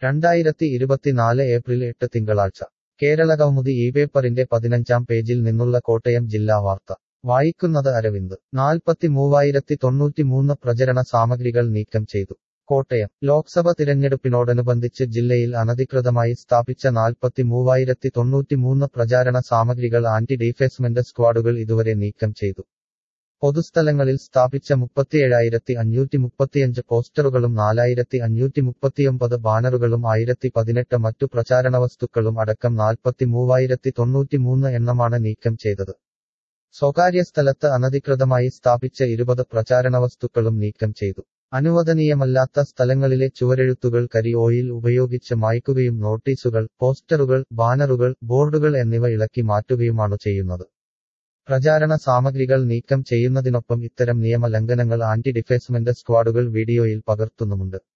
രണ്ടായിരത്തി ഇരുപത്തിനാല് ഏപ്രിൽ എട്ട് തിങ്കളാഴ്ച കേരളകൗമുദി ഈ പേപ്പറിന്റെ പതിനഞ്ചാം പേജിൽ നിന്നുള്ള കോട്ടയം ജില്ലാ വാർത്ത വായിക്കുന്നത് അരവിന്ദ് നാൽപ്പത്തി മൂവായിരത്തി തൊണ്ണൂറ്റിമൂന്ന് പ്രചരണ സാമഗ്രികൾ നീക്കം ചെയ്തു കോട്ടയം ലോക്സഭ തിരഞ്ഞെടുപ്പിനോടനുബന്ധിച്ച് ജില്ലയിൽ അനധികൃതമായി സ്ഥാപിച്ച നാൽപ്പത്തി മൂവായിരത്തി തൊണ്ണൂറ്റിമൂന്ന് പ്രചാരണ സാമഗ്രികൾ ആന്റി ഡീഫേസ്മെന്റ് സ്ക്വാഡുകൾ ഇതുവരെ നീക്കം ചെയ്തു പൊതുസ്ഥലങ്ങളിൽ സ്ഥാപിച്ച മുപ്പത്തിയേഴായിരത്തി അഞ്ഞൂറ്റി മുപ്പത്തിയഞ്ച് പോസ്റ്ററുകളും നാലായിരത്തി അഞ്ഞൂറ്റി മുപ്പത്തിയൊമ്പത് ബാനറുകളും ആയിരത്തി പതിനെട്ട് മറ്റു പ്രചാരണ വസ്തുക്കളും അടക്കം നാൽപ്പത്തി മൂവായിരത്തി തൊണ്ണൂറ്റിമൂന്ന് എണ്ണമാണ് നീക്കം ചെയ്തത് സ്വകാര്യ സ്ഥലത്ത് അനധികൃതമായി സ്ഥാപിച്ച ഇരുപത് പ്രചാരണ വസ്തുക്കളും നീക്കം ചെയ്തു അനുവദനീയമല്ലാത്ത സ്ഥലങ്ങളിലെ ചുവരെഴുത്തുകൾ കരി ഓയിൽ ഉപയോഗിച്ച് മായ്ക്കുകയും നോട്ടീസുകൾ പോസ്റ്ററുകൾ ബാനറുകൾ ബോർഡുകൾ എന്നിവ ഇളക്കി മാറ്റുകയുമാണ് ചെയ്യുന്നത് പ്രചാരണ സാമഗ്രികൾ നീക്കം ചെയ്യുന്നതിനൊപ്പം ഇത്തരം നിയമ ലംഘനങ്ങൾ ആന്റി ഡിഫേസ്മെന്റ് സ്ക്വാഡുകൾ വീഡിയോയിൽ പകർത്തുന്നുമുണ്ട്